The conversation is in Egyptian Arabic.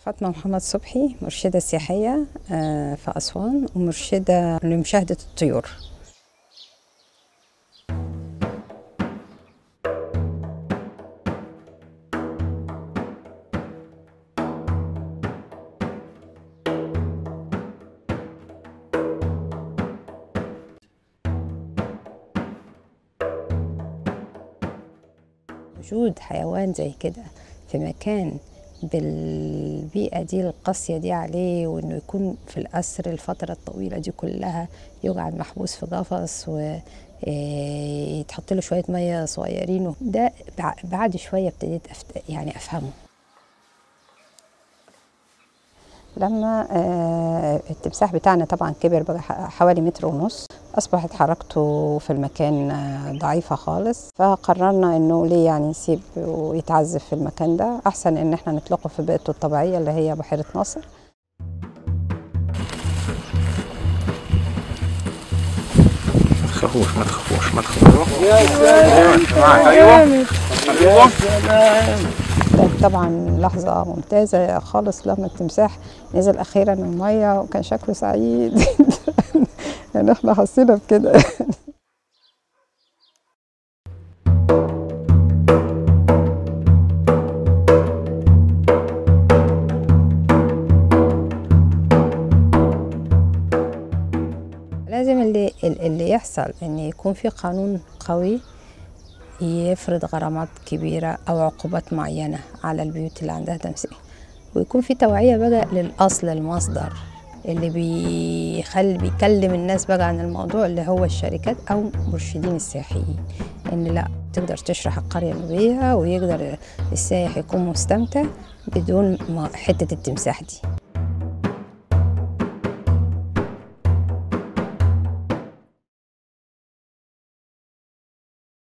فاطمة محمد صبحي مرشدة سياحية آه، في أسوان ومرشدة لمشاهدة الطيور وجود حيوان زي كده في مكان بالبيئة دي القاسية دي عليه وإنه يكون في الأسر الفترة الطويلة دي كلها يقعد محبوس في قفص ويتحط له شوية مية صغيرين ده بع- بعد شوية ابتديت أفت- يعني أفهمه لما آه، التمساح بتاعنا طبعا كبر بقى ح- حوالي متر ونص أصبحت حركته في المكان آه، ضعيفة خالص فقررنا إنه ليه يعني نسيب ويتعذب في المكان ده أحسن إن إحنا نطلقه في بيئته الطبيعية اللي هي بحيرة ناصر ما تخافوش ما تخافوش ما تخافوش ايوه ايوه كانت طبعا لحظة ممتازة خالص لما التمساح نزل أخيرا من المية وكان شكله سعيد يعني احنا حسينا بكده لازم اللي اللي يحصل ان يكون في قانون قوي يفرض غرامات كبيرة أو عقوبات معينة على البيوت اللي عندها تمثيل ويكون في توعية بقى للأصل المصدر اللي بيخلي بيكلم الناس بقى عن الموضوع اللي هو الشركات أو مرشدين السياحيين إن لا تقدر تشرح القرية اللي بيها ويقدر السائح يكون مستمتع بدون ما حتة التمساح دي